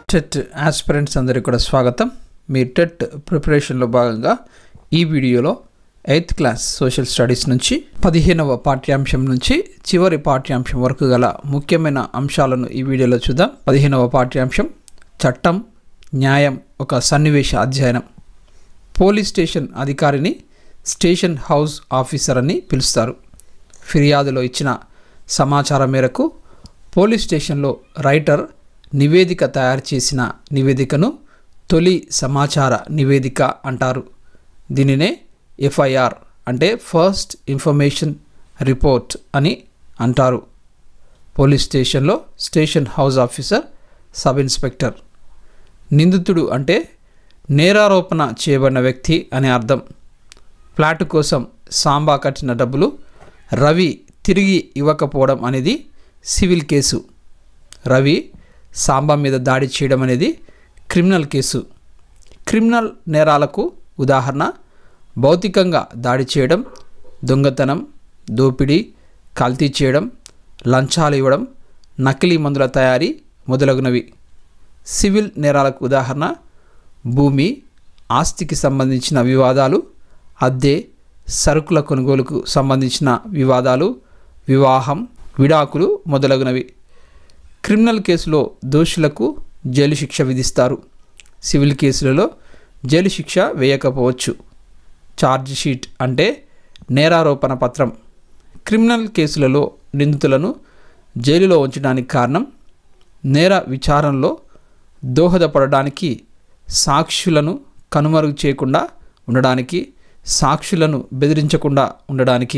TET aspirants అందరికీ కూడా స్వాగతం మీ టెట్ ప్రిపరేషన్లో భాగంగా ఈ వీడియోలో ఎయిత్ క్లాస్ సోషల్ స్టడీస్ నుంచి పదిహేనవ పాఠ్యాంశం నుంచి చివరి పాఠ్యాంశం వరకు గల ముఖ్యమైన అంశాలను ఈ వీడియోలో చూద్దాం పదిహేనవ పాఠ్యాంశం చట్టం న్యాయం ఒక సన్నివేశ అధ్యయనం పోలీస్ స్టేషన్ అధికారిని స్టేషన్ హౌస్ ఆఫీసర్ అని పిలుస్తారు ఫిర్యాదులో ఇచ్చిన సమాచారం మేరకు పోలీస్ స్టేషన్లో రైటర్ నివేదిక తయారు చేసిన నివేదికను తొలి సమాచార నివేదిక అంటారు దీనినే ఎఫ్ఐఆర్ అంటే ఫస్ట్ ఇన్ఫర్మేషన్ రిపోర్ట్ అని అంటారు పోలీస్ స్టేషన్లో station house officer sub inspector నిందితుడు అంటే నేరారోపణ చేయబడిన వ్యక్తి అనే అర్థం ఫ్లాట్ కోసం సాంబా కట్టిన డబ్బులు రవి తిరిగి ఇవ్వకపోవడం అనేది సివిల్ కేసు రవి సాంబా మీద దాడి చేయడం అనేది క్రిమినల్ కేసు క్రిమినల్ నేరాలకు ఉదాహరణ భౌతికంగా దాడి చేయడం దొంగతనం దోపిడీ కల్తీ చేయడం లంచాలు ఇవ్వడం నకిలీ మందుల తయారీ మొదలగునవి సివిల్ నేరాలకు ఉదాహరణ భూమి ఆస్తికి సంబంధించిన వివాదాలు అద్దె సరుకుల కొనుగోలుకు సంబంధించిన వివాదాలు వివాహం విడాకులు మొదలగునవి క్రిమినల్ కేసులో దోషులకు జైలు శిక్ష విధిస్తారు సివిల్ కేసులలో జైలు శిక్ష వేయకపోవచ్చు ఛార్జ్ షీట్ అంటే నేరారోపణ పత్రం క్రిమినల్ కేసులలో నిందితులను జైలులో ఉంచడానికి కారణం నేర విచారణలో దోహదపడడానికి సాక్షులను కనుమరుగు చేయకుండా ఉండడానికి సాక్షులను బెదిరించకుండా ఉండడానికి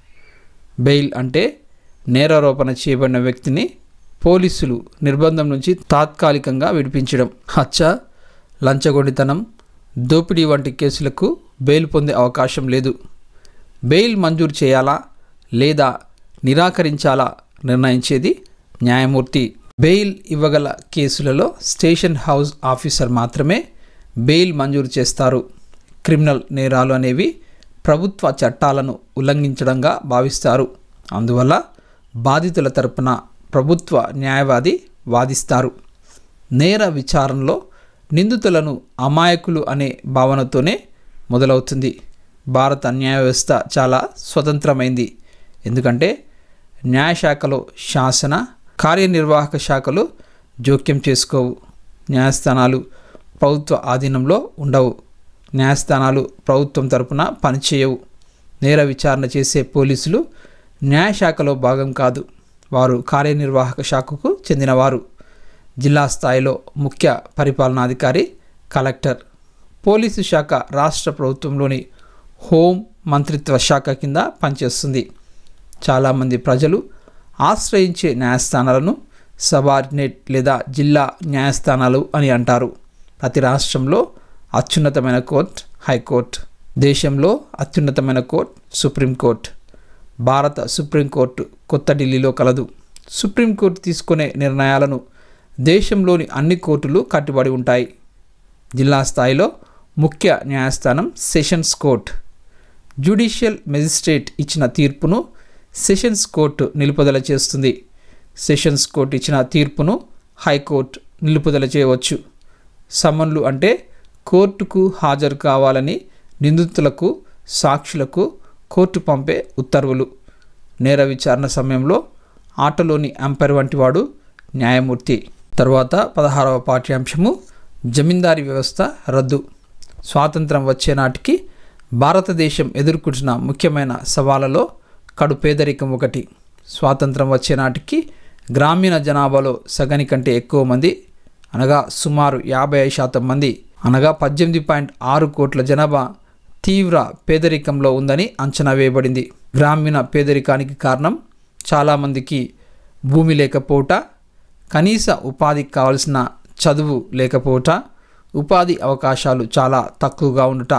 బెయిల్ అంటే నేరారోపణ చేయబడిన వ్యక్తిని పోలీసులు నిర్బంధం నుంచి తాత్కాలికంగా విడిపించడం హత్య లంచగొండితనం దోపిడీ వంటి కేసులకు బెయిల్ పొందే అవకాశం లేదు బెయిల్ మంజూరు చేయాలా లేదా నిరాకరించాలా నిర్ణయించేది న్యాయమూర్తి బెయిల్ ఇవ్వగల కేసులలో స్టేషన్ హౌస్ ఆఫీసర్ మాత్రమే బెయిల్ మంజూరు చేస్తారు క్రిమినల్ నేరాలు అనేవి ప్రభుత్వ చట్టాలను ఉల్లంఘించడంగా భావిస్తారు అందువల్ల బాధితుల తరపున ప్రభుత్వ న్యాయవాది వాదిస్తారు నేర విచారణలో నిందితులను అమాయకులు అనే భావనతోనే మొదలవుతుంది భారత న్యాయ వ్యవస్థ చాలా స్వతంత్రమైంది ఎందుకంటే న్యాయశాఖలో శాసన కార్యనిర్వాహక శాఖలు జోక్యం చేసుకోవు న్యాయస్థానాలు ప్రభుత్వ ఆధీనంలో ఉండవు న్యాయస్థానాలు ప్రభుత్వం తరపున పనిచేయవు నేర విచారణ చేసే పోలీసులు న్యాయశాఖలో భాగం కాదు వారు కార్యనిర్వాహక శాఖకు చెందినవారు జిల్లా స్థాయిలో ముఖ్య పరిపాలనాధికారి కలెక్టర్ పోలీసు శాఖ రాష్ట్ర ప్రభుత్వంలోని హోం మంత్రిత్వ శాఖ కింద పనిచేస్తుంది చాలామంది ప్రజలు ఆశ్రయించే న్యాయస్థానాలను సబార్డినేట్ లేదా జిల్లా న్యాయస్థానాలు అని అంటారు ప్రతి రాష్ట్రంలో అత్యున్నతమైన కోర్ట్ హైకోర్టు దేశంలో అత్యున్నతమైన కోర్ట్ సుప్రీంకోర్టు భారత సుప్రీంకోర్టు కొత్త ఢిల్లీలో కలదు సుప్రీంకోర్టు తీసుకునే నిర్ణయాలను దేశంలోని అన్ని కోర్టులు కట్టుబడి ఉంటాయి జిల్లా స్థాయిలో ముఖ్య న్యాయస్థానం సెషన్స్ కోర్ట్ జ్యుడిషియల్ మెజిస్ట్రేట్ ఇచ్చిన తీర్పును సెషన్స్ కోర్టు నిలుపుదల చేస్తుంది సెషన్స్ కోర్టు ఇచ్చిన తీర్పును హైకోర్టు నిలుపుదల చేయవచ్చు సమన్లు అంటే కోర్టుకు హాజరు కావాలని నిందితులకు సాక్షులకు కోర్టు పంపే ఉత్తర్వులు నేర విచారణ సమయంలో ఆటలోని అంపైర్ వంటి వాడు న్యాయమూర్తి తర్వాత పదహారవ పాఠ్యాంశము జమీందారీ వ్యవస్థ రద్దు స్వాతంత్రం వచ్చే నాటికి భారతదేశం ఎదుర్కొంటున్న ముఖ్యమైన సవాళ్ళలో కడు పేదరికం ఒకటి స్వాతంత్రం వచ్చే నాటికి గ్రామీణ జనాభాలో సగని కంటే ఎక్కువ మంది అనగా సుమారు యాభై ఐదు శాతం మంది అనగా పద్దెనిమిది పాయింట్ ఆరు కోట్ల జనాభా తీవ్ర పేదరికంలో ఉందని అంచనా వేయబడింది గ్రామీణ పేదరికానికి కారణం చాలామందికి భూమి లేకపోవట కనీస ఉపాధికి కావలసిన చదువు లేకపోవట ఉపాధి అవకాశాలు చాలా తక్కువగా ఉండుట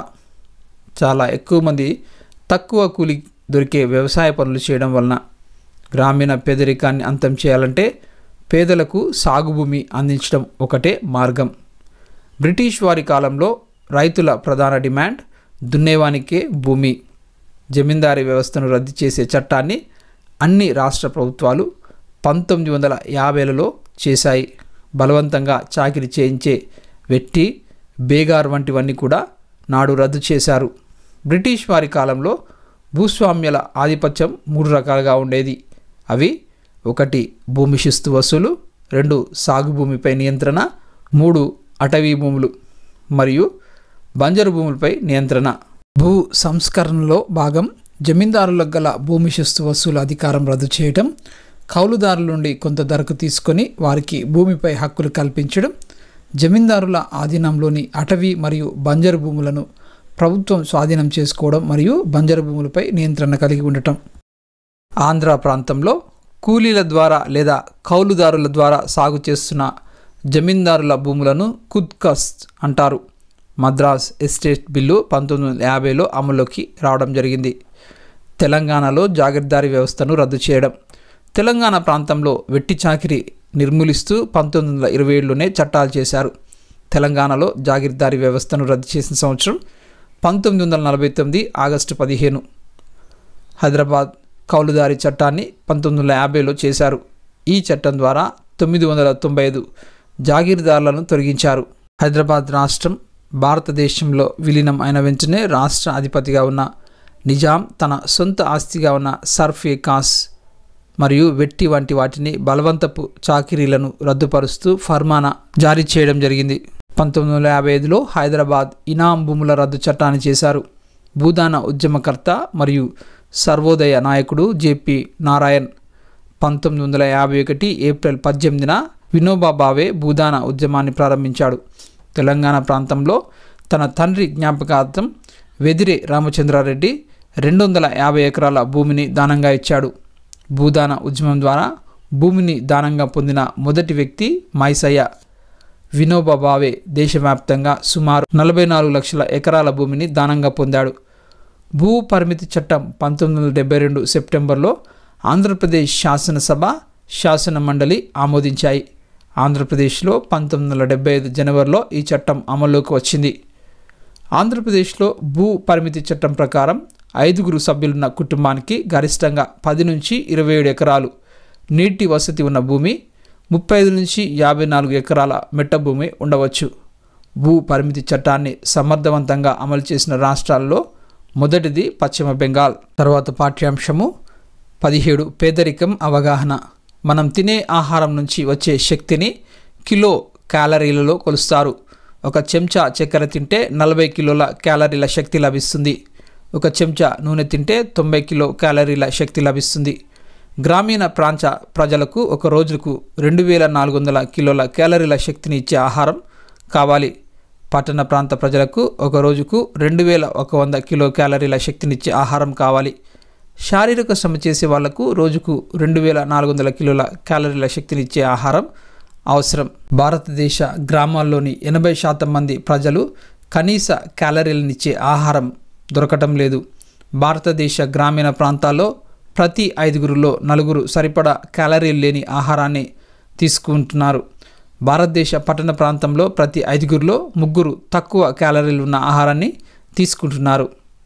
చాలా ఎక్కువ మంది తక్కువ కూలి దొరికే వ్యవసాయ పనులు చేయడం వలన గ్రామీణ పేదరికాన్ని అంతం చేయాలంటే పేదలకు సాగు భూమి అందించడం ఒకటే మార్గం బ్రిటిష్ వారి కాలంలో రైతుల ప్రధాన డిమాండ్ దున్నేవానికే భూమి జమీందారీ వ్యవస్థను రద్దు చేసే చట్టాన్ని అన్ని రాష్ట్ర ప్రభుత్వాలు పంతొమ్మిది వందల యాభైలలో చేశాయి బలవంతంగా చాకిరి చేయించే వెట్టి బేగార్ వంటివన్నీ కూడా నాడు రద్దు చేశారు బ్రిటిష్ వారి కాలంలో భూస్వామ్యాల ఆధిపత్యం మూడు రకాలుగా ఉండేది అవి ఒకటి భూమి శిస్తు వసూలు రెండు సాగు భూమిపై నియంత్రణ మూడు అటవీ భూములు మరియు బంజరు భూములపై నియంత్రణ భూ సంస్కరణలో భాగం జమీందారులకు గల భూమి శిస్తు వసూలు అధికారం రద్దు చేయటం కౌలుదారుల నుండి కొంత ధరకు తీసుకొని వారికి భూమిపై హక్కులు కల్పించడం జమీందారుల ఆధీనంలోని అటవీ మరియు బంజరు భూములను ప్రభుత్వం స్వాధీనం చేసుకోవడం మరియు బంజరు భూములపై నియంత్రణ కలిగి ఉండటం ఆంధ్ర ప్రాంతంలో కూలీల ద్వారా లేదా కౌలుదారుల ద్వారా సాగు చేస్తున్న జమీందారుల భూములను కుద్కస్ అంటారు మద్రాస్ ఎస్టేట్ బిల్లు పంతొమ్మిది వందల యాభైలో అమల్లోకి రావడం జరిగింది తెలంగాణలో జాగీర్దారీ వ్యవస్థను రద్దు చేయడం తెలంగాణ ప్రాంతంలో వెట్టి చాకిరి నిర్మూలిస్తూ పంతొమ్మిది వందల ఇరవై ఏడులోనే చట్టాలు చేశారు తెలంగాణలో జాగీర్దారీ వ్యవస్థను రద్దు చేసిన సంవత్సరం పంతొమ్మిది వందల నలభై తొమ్మిది ఆగస్టు పదిహేను హైదరాబాద్ కౌలుదారి చట్టాన్ని పంతొమ్మిది వందల యాభైలో చేశారు ఈ చట్టం ద్వారా తొమ్మిది వందల తొంభై ఐదు జాగీర్దారులను తొలగించారు హైదరాబాద్ రాష్ట్రం భారతదేశంలో విలీనం అయిన వెంటనే రాష్ట్ర అధిపతిగా ఉన్న నిజాం తన సొంత ఆస్తిగా ఉన్న సర్ఫ్ ఏ కాస్ మరియు వెట్టి వంటి వాటిని బలవంతపు చాకిరీలను రద్దుపరుస్తూ ఫర్మానా జారీ చేయడం జరిగింది పంతొమ్మిది వందల యాభై ఐదులో హైదరాబాద్ ఇనాం భూముల రద్దు చట్టాన్ని చేశారు భూదాన ఉద్యమకర్త మరియు సర్వోదయ నాయకుడు జేపీ నారాయణ్ పంతొమ్మిది వందల యాభై ఒకటి ఏప్రిల్ పద్దెనిమిదిన వినోబా భావే భూదాన ఉద్యమాన్ని ప్రారంభించాడు తెలంగాణ ప్రాంతంలో తన తండ్రి జ్ఞాపకార్థం వెదిరే రామచంద్రారెడ్డి రెండు వందల యాభై ఎకరాల భూమిని దానంగా ఇచ్చాడు భూదాన ఉద్యమం ద్వారా భూమిని దానంగా పొందిన మొదటి వ్యక్తి మైసయ్య వినోబా భావే దేశవ్యాప్తంగా సుమారు నలభై నాలుగు లక్షల ఎకరాల భూమిని దానంగా పొందాడు భూ పరిమితి చట్టం పంతొమ్మిది వందల డెబ్బై రెండు సెప్టెంబర్లో ఆంధ్రప్రదేశ్ శాసనసభ శాసన మండలి ఆమోదించాయి ఆంధ్రప్రదేశ్లో పంతొమ్మిది వందల డెబ్బై ఐదు జనవరిలో ఈ చట్టం అమల్లోకి వచ్చింది ఆంధ్రప్రదేశ్లో భూ పరిమితి చట్టం ప్రకారం ఐదుగురు సభ్యులున్న కుటుంబానికి గరిష్టంగా పది నుంచి ఇరవై ఏడు ఎకరాలు నీటి వసతి ఉన్న భూమి ముప్పై ఐదు నుంచి యాభై నాలుగు ఎకరాల మెట్ట భూమి ఉండవచ్చు భూ పరిమితి చట్టాన్ని సమర్థవంతంగా అమలు చేసిన రాష్ట్రాల్లో మొదటిది పశ్చిమ బెంగాల్ తర్వాత పాఠ్యాంశము పదిహేడు పేదరికం అవగాహన మనం తినే ఆహారం నుంచి వచ్చే శక్తిని కిలో క్యాలరీలలో కొలుస్తారు ఒక చెంచా చక్కెర తింటే నలభై కిలోల క్యాలరీల శక్తి లభిస్తుంది ఒక చెంచా నూనె తింటే తొంభై కిలో క్యాలరీల శక్తి లభిస్తుంది గ్రామీణ ప్రాంత ప్రజలకు ఒక రోజుకు రెండు వేల నాలుగు వందల కిలోల క్యాలరీల శక్తిని ఇచ్చే ఆహారం కావాలి పట్టణ ప్రాంత ప్రజలకు ఒక రోజుకు రెండు వేల ఒక వంద కిలో క్యాలరీల శక్తినిచ్చే ఆహారం కావాలి శారీరక శ్రమ చేసే వాళ్లకు రోజుకు రెండు వేల నాలుగు వందల కిలోల క్యాలరీల శక్తినిచ్చే ఆహారం అవసరం భారతదేశ గ్రామాల్లోని ఎనభై శాతం మంది ప్రజలు కనీస క్యాలరీలనిచ్చే ఆహారం దొరకటం లేదు భారతదేశ గ్రామీణ ప్రాంతాల్లో ప్రతి ఐదుగురులో నలుగురు సరిపడా క్యాలరీలు లేని ఆహారాన్ని తీసుకుంటున్నారు భారతదేశ పట్టణ ప్రాంతంలో ప్రతి ఐదుగురిలో ముగ్గురు తక్కువ క్యాలరీలు ఉన్న ఆహారాన్ని తీసుకుంటున్నారు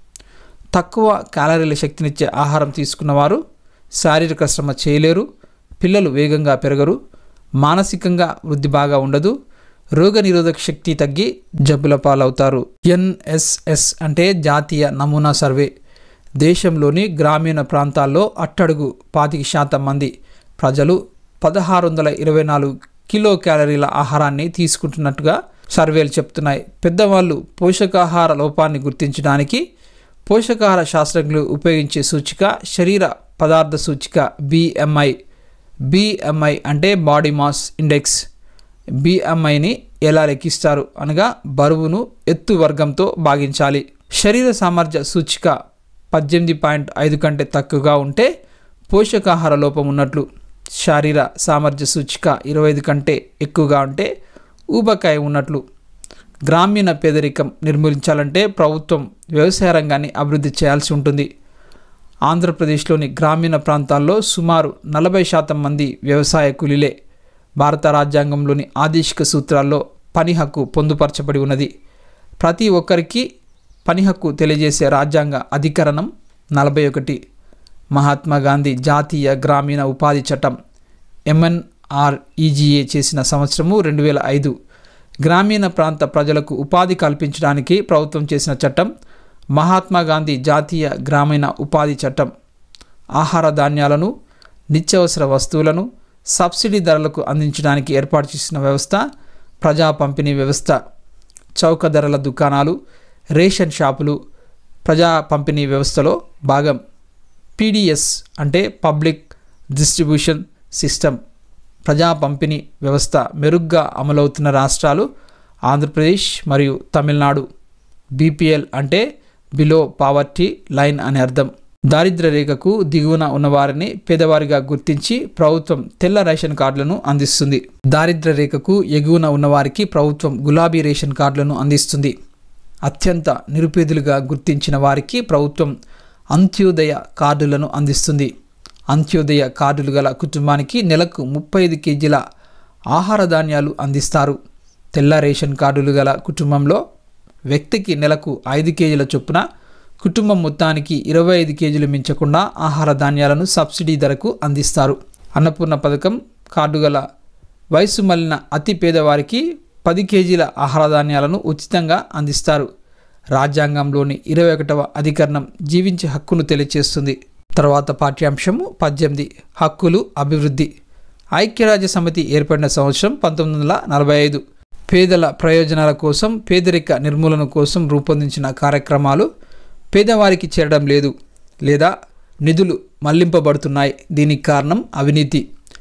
తక్కువ క్యాలరీల శక్తినిచ్చే ఆహారం తీసుకున్నవారు శారీరక శ్రమ చేయలేరు పిల్లలు వేగంగా పెరగరు మానసికంగా వృద్ధి బాగా ఉండదు రోగనిరోధక శక్తి తగ్గి జబ్బుల పాలవుతారు ఎన్ఎస్ఎస్ అంటే జాతీయ నమూనా సర్వే దేశంలోని గ్రామీణ ప్రాంతాల్లో అట్టడుగు పాతిక శాతం మంది ప్రజలు పదహారు వందల ఇరవై నాలుగు కిలో క్యాలరీల ఆహారాన్ని తీసుకుంటున్నట్టుగా సర్వేలు చెప్తున్నాయి పెద్దవాళ్ళు పోషకాహార లోపాన్ని గుర్తించడానికి పోషకాహార శాస్త్రజ్ఞులు ఉపయోగించే సూచిక శరీర పదార్థ సూచిక బిఎంఐ బిఎంఐ అంటే బాడీ మాస్ ఇండెక్స్ బిఎంఐని ఎలా లెక్కిస్తారు అనగా బరువును ఎత్తు వర్గంతో భాగించాలి శరీర సామర్థ్య సూచిక పద్దెనిమిది పాయింట్ ఐదు కంటే తక్కువగా ఉంటే పోషకాహార లోపం ఉన్నట్లు శారీర సామర్థ్య సూచిక ఇరవై ఐదు కంటే ఎక్కువగా ఉంటే ఊబకాయ ఉన్నట్లు గ్రామీణ పేదరికం నిర్మూలించాలంటే ప్రభుత్వం వ్యవసాయ రంగాన్ని అభివృద్ధి చేయాల్సి ఉంటుంది ఆంధ్రప్రదేశ్లోని గ్రామీణ ప్రాంతాల్లో సుమారు నలభై శాతం మంది వ్యవసాయ కూలీలే భారత రాజ్యాంగంలోని ఆదేశిక సూత్రాల్లో పని హక్కు పొందుపరచబడి ఉన్నది ప్రతి ఒక్కరికి పని హక్కు తెలియజేసే రాజ్యాంగ అధికరణం నలభై ఒకటి మహాత్మా గాంధీ జాతీయ గ్రామీణ ఉపాధి చట్టం ఆర్ఈజీఏ చేసిన సంవత్సరము రెండు వేల ఐదు గ్రామీణ ప్రాంత ప్రజలకు ఉపాధి కల్పించడానికి ప్రభుత్వం చేసిన చట్టం మహాత్మా గాంధీ జాతీయ గ్రామీణ ఉపాధి చట్టం ఆహార ధాన్యాలను నిత్యావసర వస్తువులను సబ్సిడీ ధరలకు అందించడానికి ఏర్పాటు చేసిన వ్యవస్థ ప్రజా పంపిణీ వ్యవస్థ చౌక ధరల దుకాణాలు రేషన్ షాపులు ప్రజా పంపిణీ వ్యవస్థలో భాగం పీడిఎస్ అంటే పబ్లిక్ డిస్ట్రిబ్యూషన్ సిస్టమ్ ప్రజా పంపిణీ వ్యవస్థ మెరుగ్గా అమలవుతున్న రాష్ట్రాలు ఆంధ్రప్రదేశ్ మరియు తమిళనాడు బీపీఎల్ అంటే బిలో పావర్టీ లైన్ అని అర్థం దారిద్ర్య రేఖకు దిగువన ఉన్నవారిని పేదవారిగా గుర్తించి ప్రభుత్వం తెల్ల రేషన్ కార్డులను అందిస్తుంది దారిద్ర్య రేఖకు ఎగువన ఉన్నవారికి ప్రభుత్వం గులాబీ రేషన్ కార్డులను అందిస్తుంది అత్యంత నిరుపేదలుగా గుర్తించిన వారికి ప్రభుత్వం అంత్యోదయ కార్డులను అందిస్తుంది అంత్యోదయ కార్డులు గల కుటుంబానికి నెలకు ముప్పై ఐదు కేజీల ఆహార ధాన్యాలు అందిస్తారు తెల్ల రేషన్ కార్డులు గల కుటుంబంలో వ్యక్తికి నెలకు ఐదు కేజీల చొప్పున కుటుంబం మొత్తానికి ఇరవై ఐదు కేజీలు మించకుండా ఆహార ధాన్యాలను సబ్సిడీ ధరకు అందిస్తారు అన్నపూర్ణ పథకం కార్డు గల వయసు మళ్ళిన అతి పేదవారికి పది కేజీల ఆహార ధాన్యాలను ఉచితంగా అందిస్తారు రాజ్యాంగంలోని ఇరవై ఒకటవ అధికరణం జీవించే హక్కును తెలియచేస్తుంది తర్వాత పాఠ్యాంశము పద్దెనిమిది హక్కులు అభివృద్ధి ఐక్యరాజ్య సమితి ఏర్పడిన సంవత్సరం పంతొమ్మిది వందల నలభై ఐదు పేదల ప్రయోజనాల కోసం పేదరిక నిర్మూలన కోసం రూపొందించిన కార్యక్రమాలు పేదవారికి చేరడం లేదు లేదా నిధులు మళ్లింపబడుతున్నాయి దీనికి కారణం అవినీతి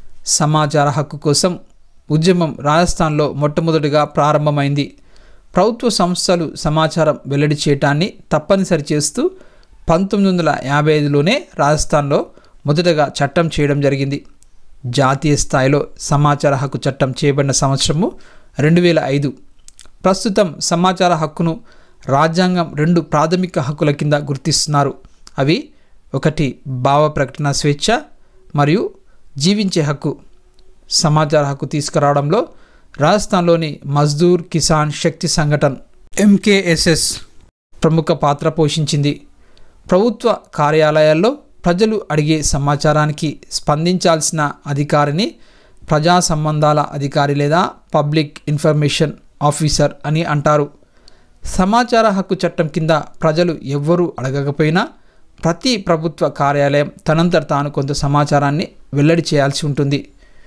సమాచార హక్కు కోసం ఉద్యమం రాజస్థాన్లో మొట్టమొదటిగా ప్రారంభమైంది ప్రభుత్వ సంస్థలు సమాచారం వెల్లడి చేయటాన్ని తప్పనిసరి చేస్తూ పంతొమ్మిది వందల యాభై ఐదులోనే రాజస్థాన్లో మొదటగా చట్టం చేయడం జరిగింది జాతీయ స్థాయిలో సమాచార హక్కు చట్టం చేయబడిన సంవత్సరము రెండు వేల ఐదు ప్రస్తుతం సమాచార హక్కును రాజ్యాంగం రెండు ప్రాథమిక హక్కుల కింద గుర్తిస్తున్నారు అవి ఒకటి భావ ప్రకటన స్వేచ్ఛ మరియు జీవించే హక్కు సమాచార హక్కు తీసుకురావడంలో రాజస్థాన్లోని మజ్దూర్ కిసాన్ శక్తి సంఘటన్ ఎంకేఎస్ఎస్ ప్రముఖ పాత్ర పోషించింది ప్రభుత్వ కార్యాలయాల్లో ప్రజలు అడిగే సమాచారానికి స్పందించాల్సిన అధికారిని ప్రజా సంబంధాల అధికారి లేదా పబ్లిక్ ఇన్ఫర్మేషన్ ఆఫీసర్ అని అంటారు సమాచార హక్కు చట్టం కింద ప్రజలు ఎవ్వరూ అడగకపోయినా ప్రతి ప్రభుత్వ కార్యాలయం తనంతట తాను కొంత సమాచారాన్ని వెల్లడి చేయాల్సి ఉంటుంది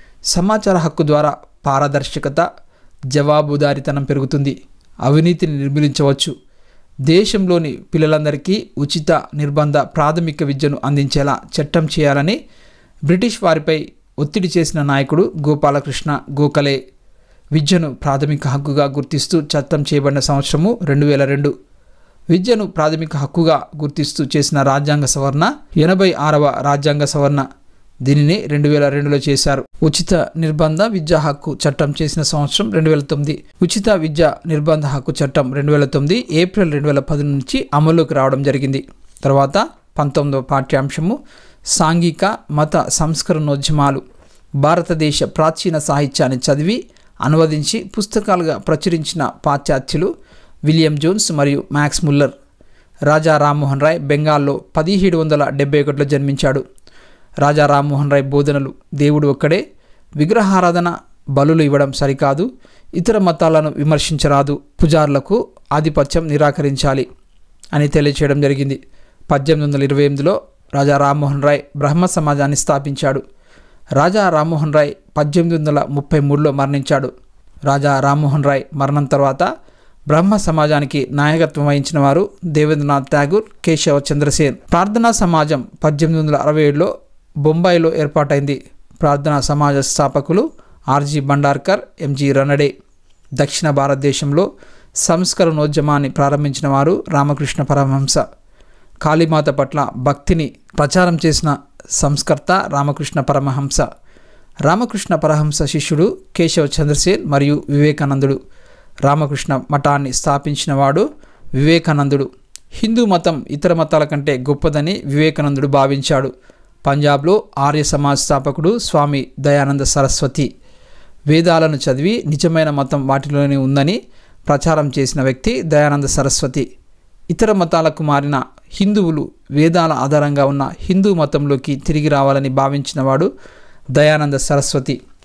సమాచార హక్కు ద్వారా పారదర్శకత జవాబుదారీతనం పెరుగుతుంది అవినీతిని నిర్మూలించవచ్చు దేశంలోని పిల్లలందరికీ ఉచిత నిర్బంధ ప్రాథమిక విద్యను అందించేలా చట్టం చేయాలని బ్రిటిష్ వారిపై ఒత్తిడి చేసిన నాయకుడు గోపాలకృష్ణ గోఖలే విద్యను ప్రాథమిక హక్కుగా గుర్తిస్తూ చట్టం చేయబడిన సంవత్సరము రెండు వేల రెండు విద్యను ప్రాథమిక హక్కుగా గుర్తిస్తూ చేసిన రాజ్యాంగ సవరణ ఎనభై ఆరవ రాజ్యాంగ సవరణ దీనిని రెండు వేల రెండులో చేశారు ఉచిత నిర్బంధ విద్యా హక్కు చట్టం చేసిన సంవత్సరం రెండు వేల తొమ్మిది ఉచిత విద్య నిర్బంధ హక్కు చట్టం రెండు వేల తొమ్మిది ఏప్రిల్ రెండు వేల పది నుంచి అమల్లోకి రావడం జరిగింది తర్వాత పంతొమ్మిదవ పాఠ్యాంశము సాంఘిక మత సంస్కరణోద్యమాలు భారతదేశ ప్రాచీన సాహిత్యాన్ని చదివి అనువదించి పుస్తకాలుగా ప్రచురించిన పాశ్చాత్యులు విలియం జోన్స్ మరియు మ్యాక్స్ ముల్లర్ రాజా రామ్మోహన్ రాయ్ బెంగాల్లో పదిహేడు వందల డెబ్బై ఒకటిలో జన్మించాడు రాజా రామ్మోహన్ రాయ్ బోధనలు దేవుడు ఒక్కడే విగ్రహారాధన బలులు ఇవ్వడం సరికాదు ఇతర మతాలను విమర్శించరాదు పుజార్లకు ఆధిపత్యం నిరాకరించాలి అని తెలియచేయడం జరిగింది పద్దెనిమిది వందల ఇరవై ఎనిమిదిలో రాజా రామ్మోహన్ రాయ్ బ్రహ్మ సమాజాన్ని స్థాపించాడు రాజా రామ్మోహన్ రాయ్ పద్దెనిమిది వందల ముప్పై మూడులో మరణించాడు రాజా రామ్మోహన్ రాయ్ మరణం తర్వాత బ్రహ్మ సమాజానికి నాయకత్వం వహించిన వారు దేవేంద్రనాథ్ ఠాగూర్ కేశవ చంద్రసేన్ ప్రార్థనా సమాజం పద్దెనిమిది వందల అరవై ఏడులో బొంబాయిలో ఏర్పాటైంది ప్రార్థనా సమాజ స్థాపకులు ఆర్జీ బండార్కర్ ఎంజి రనడే దక్షిణ భారతదేశంలో సంస్కరణోద్యమాన్ని ప్రారంభించిన వారు రామకృష్ణ పరమహంస కాళీమాత పట్ల భక్తిని ప్రచారం చేసిన సంస్కర్త రామకృష్ణ పరమహంస రామకృష్ణ పరమహంస శిష్యుడు కేశవ చంద్రసేన్ మరియు వివేకానందుడు రామకృష్ణ మఠాన్ని స్థాపించినవాడు వివేకానందుడు హిందూ మతం ఇతర మతాల కంటే గొప్పదని వివేకానందుడు భావించాడు పంజాబ్లో ఆర్య సమాజ్ స్థాపకుడు స్వామి దయానంద సరస్వతి వేదాలను చదివి నిజమైన మతం వాటిలోనే ఉందని ప్రచారం చేసిన వ్యక్తి దయానంద సరస్వతి ఇతర మతాలకు మారిన హిందువులు వేదాల ఆధారంగా ఉన్న హిందూ మతంలోకి తిరిగి రావాలని భావించినవాడు దయానంద సరస్వతి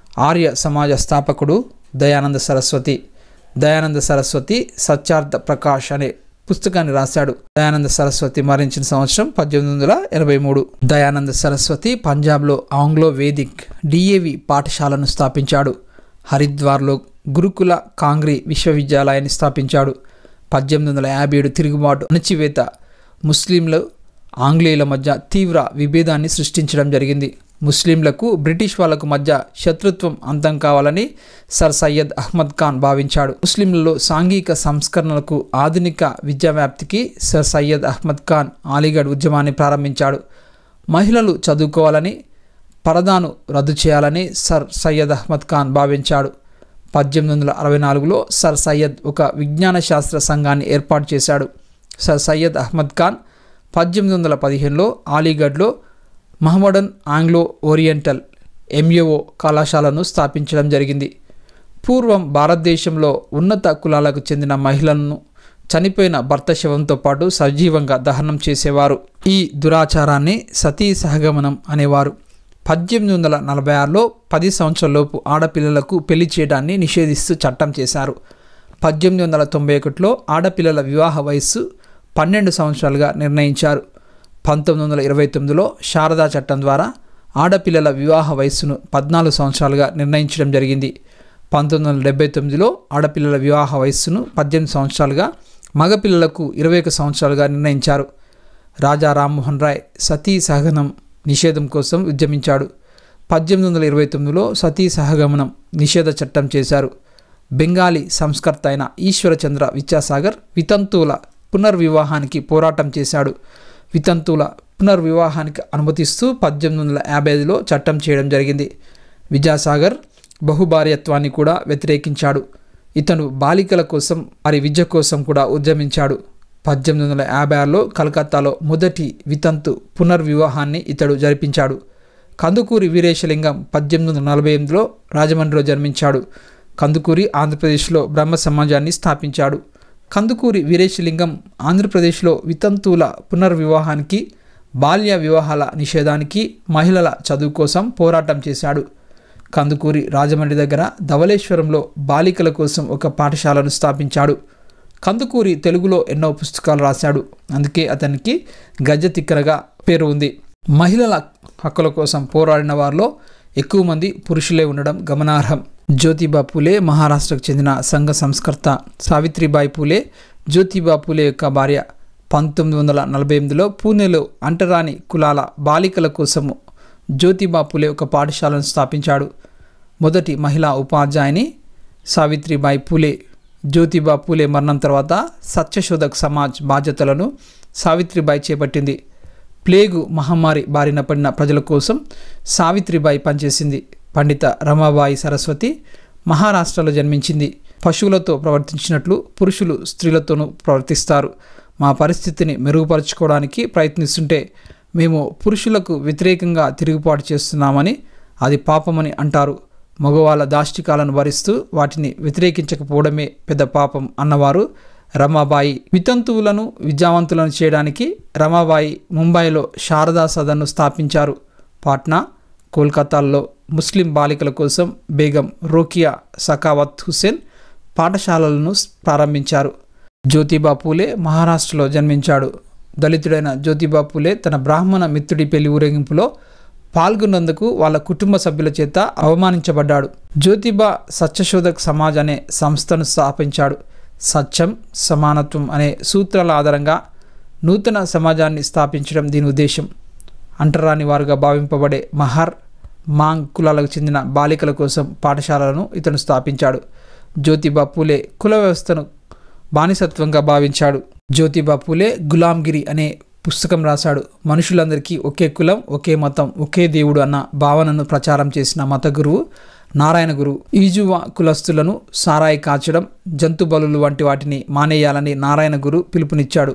ఆర్య సమాజ స్థాపకుడు దయానంద సరస్వతి దయానంద సరస్వతి సత్యార్థ ప్రకాష్ అనే పుస్తకాన్ని రాశాడు దయానంద సరస్వతి మరణించిన సంవత్సరం పద్దెనిమిది వందల ఎనభై మూడు దయానంద సరస్వతి పంజాబ్లో ఆంగ్లో వేదిక్ డిఏవి పాఠశాలను స్థాపించాడు హరిద్వార్లో గురుకుల కాంగ్రీ విశ్వవిద్యాలయాన్ని స్థాపించాడు పద్దెనిమిది వందల యాభై ఏడు తిరుగుబాటు అణచివేత ముస్లింలు ఆంగ్లేయుల మధ్య తీవ్ర విభేదాన్ని సృష్టించడం జరిగింది ముస్లింలకు బ్రిటిష్ వాళ్లకు మధ్య శత్రుత్వం అంతం కావాలని సర్ సయ్యద్ అహ్మద్ ఖాన్ భావించాడు ముస్లింలలో సాంఘిక సంస్కరణలకు ఆధునిక విద్యా వ్యాప్తికి సర్ సయ్యద్ అహ్మద్ ఖాన్ అలీగఢ్ ఉద్యమాన్ని ప్రారంభించాడు మహిళలు చదువుకోవాలని పరదాను రద్దు చేయాలని సర్ సయ్యద్ అహ్మద్ ఖాన్ భావించాడు పద్దెనిమిది వందల అరవై నాలుగులో సర్ సయ్యద్ ఒక విజ్ఞాన శాస్త్ర సంఘాన్ని ఏర్పాటు చేశాడు సర్ సయ్యద్ అహ్మద్ ఖాన్ పద్దెనిమిది వందల పదిహేనులో అలీగఢ్లో మహమ్మడన్ ఆంగ్లో ఓరియంటల్ ఎంఏఓ కళాశాలను స్థాపించడం జరిగింది పూర్వం భారతదేశంలో ఉన్నత కులాలకు చెందిన మహిళలను చనిపోయిన భర్త శవంతో పాటు సజీవంగా దహనం చేసేవారు ఈ దురాచారాన్ని సతీ సహగమనం అనేవారు పద్దెనిమిది వందల నలభై ఆరులో పది సంవత్సరాలలోపు ఆడపిల్లలకు పెళ్లి చేయడాన్ని నిషేధిస్తూ చట్టం చేశారు పద్దెనిమిది వందల తొంభై ఒకటిలో ఆడపిల్లల వివాహ వయస్సు పన్నెండు సంవత్సరాలుగా నిర్ణయించారు పంతొమ్మిది వందల ఇరవై తొమ్మిదిలో శారదా చట్టం ద్వారా ఆడపిల్లల వివాహ వయస్సును పద్నాలుగు సంవత్సరాలుగా నిర్ణయించడం జరిగింది పంతొమ్మిది వందల డెబ్బై తొమ్మిదిలో ఆడపిల్లల వివాహ వయస్సును పద్దెనిమిది సంవత్సరాలుగా మగపిల్లలకు ఇరవై ఒక సంవత్సరాలుగా నిర్ణయించారు రాజా రామ్మోహన్ రాయ్ సతీ సహగమనం నిషేధం కోసం ఉద్యమించాడు పద్దెనిమిది వందల ఇరవై తొమ్మిదిలో సతీ సహగమనం నిషేధ చట్టం చేశారు బెంగాలీ సంస్కర్త అయిన ఈశ్వరచంద్ర విద్యాసాగర్ వితంతువుల పునర్వివాహానికి పోరాటం చేశాడు వితంతువుల పునర్వివాహానికి అనుమతిస్తూ పద్దెనిమిది వందల యాభై ఐదులో చట్టం చేయడం జరిగింది విద్యాసాగర్ బహుభార్యత్వాన్ని కూడా వ్యతిరేకించాడు ఇతను బాలికల కోసం వారి విద్య కోసం కూడా ఉద్యమించాడు పద్దెనిమిది వందల యాభై ఆరులో కలకత్తాలో మొదటి వితంతు పునర్వివాహాన్ని ఇతడు జరిపించాడు కందుకూరి వీరేశలింగం పద్దెనిమిది వందల నలభై ఎనిమిదిలో రాజమండ్రిలో జన్మించాడు కందుకూరి ఆంధ్రప్రదేశ్లో బ్రహ్మ సమాజాన్ని స్థాపించాడు కందుకూరి వీరేశలింగం ఆంధ్రప్రదేశ్లో వితంతువుల పునర్వివాహానికి బాల్య వివాహాల నిషేధానికి మహిళల చదువు కోసం పోరాటం చేశాడు కందుకూరి రాజమండ్రి దగ్గర ధవళేశ్వరంలో బాలికల కోసం ఒక పాఠశాలను స్థాపించాడు కందుకూరి తెలుగులో ఎన్నో పుస్తకాలు రాశాడు అందుకే అతనికి గజ తిక్కరగా పేరు ఉంది మహిళల హక్కుల కోసం పోరాడిన వారిలో ఎక్కువ మంది పురుషులే ఉండడం గమనార్హం జ్యోతిబా పూలే మహారాష్ట్రకు చెందిన సంఘ సంస్కర్త సావిత్రిబాయి పూలే జ్యోతిబా పూలే యొక్క భార్య పంతొమ్మిది వందల నలభై ఎనిమిదిలో పూణేలో అంటరాని కులాల బాలికల కోసము జ్యోతిబా పూలే ఒక పాఠశాలను స్థాపించాడు మొదటి మహిళా ఉపాధ్యాయుని సావిత్రిబాయి పూలే జ్యోతిబా పూలే మరణం తర్వాత సత్యశోధక్ సమాజ్ బాధ్యతలను సావిత్రిబాయి చేపట్టింది ప్లేగు మహమ్మారి బారిన పడిన ప్రజల కోసం సావిత్రిబాయి పనిచేసింది పండిత రమాబాయి సరస్వతి మహారాష్ట్రలో జన్మించింది పశువులతో ప్రవర్తించినట్లు పురుషులు స్త్రీలతోనూ ప్రవర్తిస్తారు మా పరిస్థితిని మెరుగుపరుచుకోవడానికి ప్రయత్నిస్తుంటే మేము పురుషులకు వ్యతిరేకంగా తిరుగుబాటు చేస్తున్నామని అది పాపమని అంటారు మగవాళ్ళ దాష్టికాలను భరిస్తూ వాటిని వ్యతిరేకించకపోవడమే పెద్ద పాపం అన్నవారు రమాబాయి వితంతువులను విద్యావంతులను చేయడానికి రమాబాయి ముంబైలో శారదా సదన్ను స్థాపించారు పాట్నా కోల్కతాల్లో ముస్లిం బాలికల కోసం బేగం రోకియా సకావత్ హుసేన్ పాఠశాలలను ప్రారంభించారు జ్యోతిబా పూలే మహారాష్ట్రలో జన్మించాడు దళితుడైన జ్యోతిబా పూలే తన బ్రాహ్మణ మిత్రుడి పెళ్లి ఊరేగింపులో పాల్గొన్నందుకు వాళ్ళ కుటుంబ సభ్యుల చేత అవమానించబడ్డాడు జ్యోతిబా సత్యశోధక్ సమాజ్ అనే సంస్థను స్థాపించాడు సత్యం సమానత్వం అనే సూత్రాల ఆధారంగా నూతన సమాజాన్ని స్థాపించడం దీని ఉద్దేశం అంటరాని వారుగా భావింపబడే మహర్ మాంగ్ కులాలకు చెందిన బాలికల కోసం పాఠశాలలను ఇతను స్థాపించాడు జ్యోతిబా పూలే కుల వ్యవస్థను బానిసత్వంగా భావించాడు జ్యోతిబా పూలే గులాంగిరి అనే పుస్తకం రాశాడు మనుషులందరికీ ఒకే కులం ఒకే మతం ఒకే దేవుడు అన్న భావనను ప్రచారం చేసిన మత గురువు నారాయణ గురు ఈజువా కులస్తులను సారాయి కాచడం జంతు బలులు వంటి వాటిని మానేయాలని నారాయణ గురు పిలుపునిచ్చాడు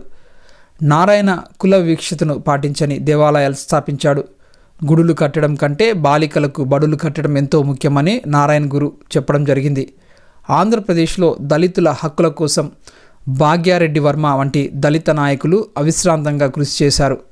నారాయణ కుల వీక్షతను పాటించని దేవాలయాలు స్థాపించాడు గుడులు కట్టడం కంటే బాలికలకు బడులు కట్టడం ఎంతో ముఖ్యమని నారాయణ గురు చెప్పడం జరిగింది ఆంధ్రప్రదేశ్లో దళితుల హక్కుల కోసం భాగ్యారెడ్డి వర్మ వంటి దళిత నాయకులు అవిశ్రాంతంగా కృషి చేశారు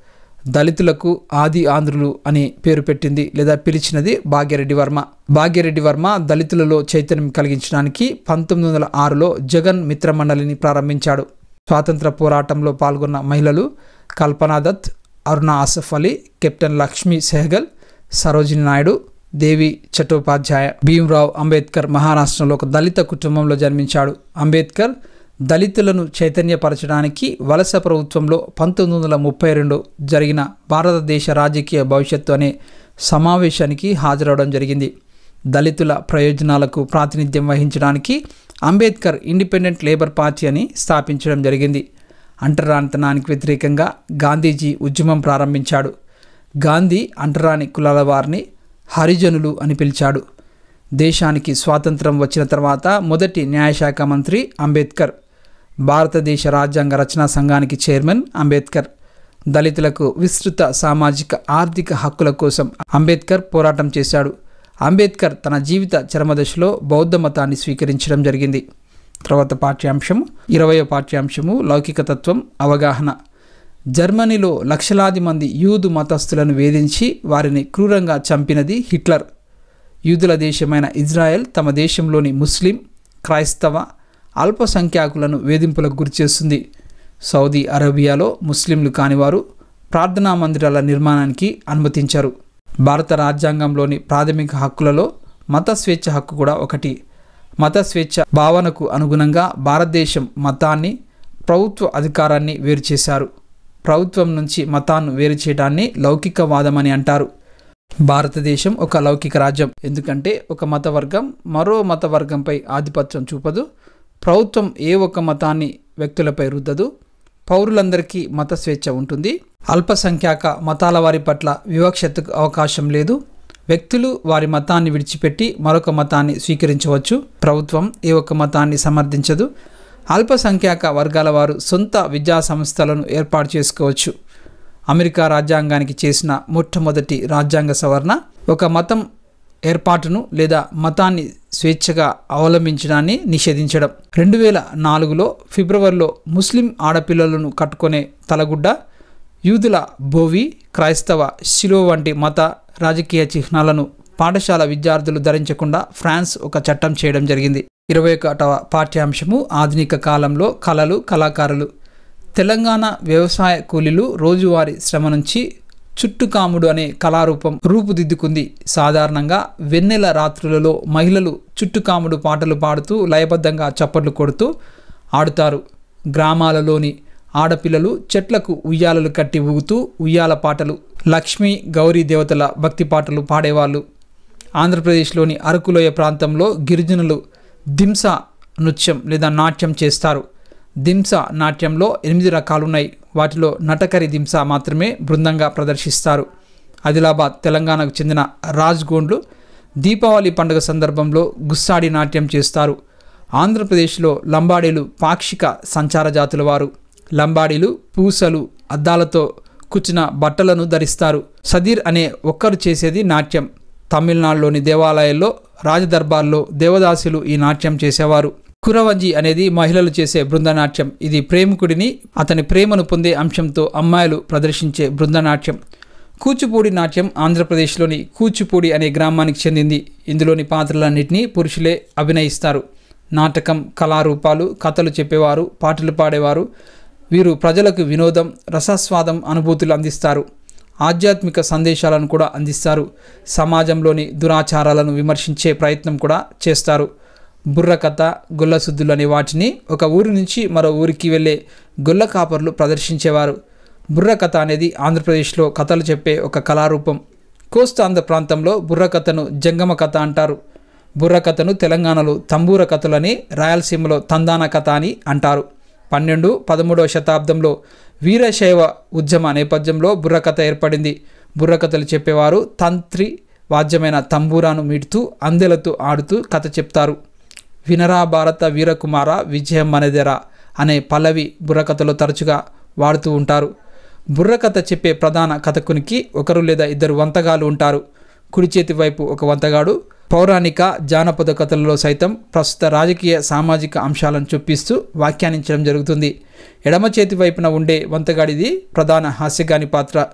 దళితులకు ఆది ఆంధ్రులు అని పేరు పెట్టింది లేదా పిలిచినది భాగ్యరెడ్డి వర్మ భాగ్యరెడ్డి వర్మ దళితులలో చైతన్యం కలిగించడానికి పంతొమ్మిది వందల ఆరులో జగన్ మిత్రమండలిని ప్రారంభించాడు స్వాతంత్ర పోరాటంలో పాల్గొన్న మహిళలు కల్పనా దత్ అరుణ ఆసఫ్ అలీ కెప్టెన్ లక్ష్మీ సెహగల్ సరోజిని నాయుడు దేవి చట్టోపాధ్యాయ భీమ్రావ్ అంబేద్కర్ మహారాష్ట్రలో ఒక దళిత కుటుంబంలో జన్మించాడు అంబేద్కర్ దళితులను చైతన్యపరచడానికి వలస ప్రభుత్వంలో పంతొమ్మిది వందల ముప్పై రెండు జరిగిన భారతదేశ రాజకీయ భవిష్యత్తు అనే సమావేశానికి హాజరవడం జరిగింది దళితుల ప్రయోజనాలకు ప్రాతినిధ్యం వహించడానికి అంబేద్కర్ ఇండిపెండెంట్ లేబర్ పార్టీ అని స్థాపించడం జరిగింది అంటరానితనానికి వ్యతిరేకంగా గాంధీజీ ఉద్యమం ప్రారంభించాడు గాంధీ అంటరాని కులాల వారిని హరిజనులు అని పిలిచాడు దేశానికి స్వాతంత్రం వచ్చిన తర్వాత మొదటి న్యాయశాఖ మంత్రి అంబేద్కర్ భారతదేశ రాజ్యాంగ రచనా సంఘానికి చైర్మన్ అంబేద్కర్ దళితులకు విస్తృత సామాజిక ఆర్థిక హక్కుల కోసం అంబేద్కర్ పోరాటం చేశాడు అంబేద్కర్ తన జీవిత చరమదశలో బౌద్ధ మతాన్ని స్వీకరించడం జరిగింది తర్వాత పాఠ్యాంశము ఇరవయో పాఠ్యాంశము లౌకిక తత్వం అవగాహన జర్మనీలో లక్షలాది మంది యూదు మతస్థులను వేధించి వారిని క్రూరంగా చంపినది హిట్లర్ యూదుల దేశమైన ఇజ్రాయెల్ తమ దేశంలోని ముస్లిం క్రైస్తవ అల్పసంఖ్యాకులను వేధింపులకు గురిచేస్తుంది సౌదీ అరేబియాలో ముస్లింలు కానివారు ప్రార్థనా మందిరాల నిర్మాణానికి అనుమతించారు భారత రాజ్యాంగంలోని ప్రాథమిక హక్కులలో మత స్వేచ్ఛ హక్కు కూడా ఒకటి మత స్వేచ్ఛ భావనకు అనుగుణంగా భారతదేశం మతాన్ని ప్రభుత్వ అధికారాన్ని వేరు చేశారు ప్రభుత్వం నుంచి మతాన్ని వేరు చేయడాన్ని లౌకికవాదం అని అంటారు భారతదేశం ఒక లౌకిక రాజ్యం ఎందుకంటే ఒక మత వర్గం మరో మత వర్గంపై ఆధిపత్యం చూపదు ప్రభుత్వం ఏ ఒక్క మతాన్ని వ్యక్తులపై రుద్దదు పౌరులందరికీ మత స్వేచ్ఛ ఉంటుంది అల్పసంఖ్యాక మతాల వారి పట్ల వివక్షతకు అవకాశం లేదు వ్యక్తులు వారి మతాన్ని విడిచిపెట్టి మరొక మతాన్ని స్వీకరించవచ్చు ప్రభుత్వం ఏ ఒక్క మతాన్ని సమర్థించదు అల్పసంఖ్యాక వర్గాల వారు సొంత విద్యా సంస్థలను ఏర్పాటు చేసుకోవచ్చు అమెరికా రాజ్యాంగానికి చేసిన మొట్టమొదటి రాజ్యాంగ సవరణ ఒక మతం ఏర్పాటును లేదా మతాన్ని స్వేచ్ఛగా అవలంబించడాన్ని నిషేధించడం రెండు వేల నాలుగులో ఫిబ్రవరిలో ముస్లిం ఆడపిల్లలను కట్టుకునే తలగుడ్డ యూదుల బోవి క్రైస్తవ శిలో వంటి మత రాజకీయ చిహ్నాలను పాఠశాల విద్యార్థులు ధరించకుండా ఫ్రాన్స్ ఒక చట్టం చేయడం జరిగింది ఇరవై ఒకటవ పాఠ్యాంశము ఆధునిక కాలంలో కళలు కళాకారులు తెలంగాణ వ్యవసాయ కూలీలు రోజువారీ శ్రమ నుంచి చుట్టుకాముడు అనే కళారూపం రూపుదిద్దుకుంది సాధారణంగా వెన్నెల రాత్రులలో మహిళలు చుట్టుకాముడు పాటలు పాడుతూ లయబద్ధంగా చప్పట్లు కొడుతూ ఆడుతారు గ్రామాలలోని ఆడపిల్లలు చెట్లకు ఉయ్యాలలు కట్టి ఊగుతూ ఉయ్యాల పాటలు లక్ష్మీ గౌరీ దేవతల భక్తి పాటలు పాడేవాళ్ళు ఆంధ్రప్రదేశ్లోని అరకులోయ ప్రాంతంలో గిరిజనులు దింస నృత్యం లేదా నాట్యం చేస్తారు దింస నాట్యంలో ఎనిమిది రకాలున్నాయి వాటిలో నటకరి దింస మాత్రమే బృందంగా ప్రదర్శిస్తారు ఆదిలాబాద్ తెలంగాణకు చెందిన రాజ్గోండ్లు దీపావళి పండుగ సందర్భంలో గుస్సాడి నాట్యం చేస్తారు ఆంధ్రప్రదేశ్లో లంబాడీలు పాక్షిక సంచార జాతుల వారు లంబాడీలు పూసలు అద్దాలతో కుచ్చిన బట్టలను ధరిస్తారు సదీర్ అనే ఒక్కరు చేసేది నాట్యం తమిళనాడులోని దేవాలయాల్లో రాజదర్బార్లో దేవదాసులు ఈ నాట్యం చేసేవారు కురవంజి అనేది మహిళలు చేసే బృందనాట్యం ఇది ప్రేమికుడిని అతని ప్రేమను పొందే అంశంతో అమ్మాయిలు ప్రదర్శించే బృందనాట్యం కూచిపూడి నాట్యం ఆంధ్రప్రదేశ్లోని కూచిపూడి అనే గ్రామానికి చెందింది ఇందులోని పాత్రలన్నింటినీ పురుషులే అభినయిస్తారు నాటకం కళారూపాలు కథలు చెప్పేవారు పాటలు పాడేవారు వీరు ప్రజలకు వినోదం రసస్వాదం అనుభూతులు అందిస్తారు ఆధ్యాత్మిక సందేశాలను కూడా అందిస్తారు సమాజంలోని దురాచారాలను విమర్శించే ప్రయత్నం కూడా చేస్తారు బుర్రకథ గొల్లసుద్దులు అనే వాటిని ఒక ఊరి నుంచి మరో ఊరికి వెళ్ళే గొల్ల కాపర్లు ప్రదర్శించేవారు బుర్రకథ అనేది ఆంధ్రప్రదేశ్లో కథలు చెప్పే ఒక కళారూపం కోస్తాంధ్ర ప్రాంతంలో బుర్రకథను జంగమ కథ అంటారు బుర్రకథను తెలంగాణలో తంబూర కథలని రాయలసీమలో తందాన కథ అని అంటారు పన్నెండు పదమూడవ శతాబ్దంలో వీరశైవ ఉద్యమ నేపథ్యంలో బుర్రకథ ఏర్పడింది బుర్రకథలు చెప్పేవారు తంత్రి వాద్యమైన తంబూరాను మీటుతూ అందెలతో ఆడుతూ కథ చెప్తారు వినరా భారత వీరకుమార విజయం మనదెరా అనే పల్లవి బుర్రకథలో తరచుగా వాడుతూ ఉంటారు బుర్రకథ చెప్పే ప్రధాన కథకునికి ఒకరు లేదా ఇద్దరు వంతగాలు ఉంటారు కుడి చేతి వైపు ఒక వంతగాడు పౌరాణిక జానపద కథలలో సైతం ప్రస్తుత రాజకీయ సామాజిక అంశాలను చొప్పిస్తూ వ్యాఖ్యానించడం జరుగుతుంది ఎడమ చేతి వైపున ఉండే వంతగాడిది ప్రధాన హాస్యగాని పాత్ర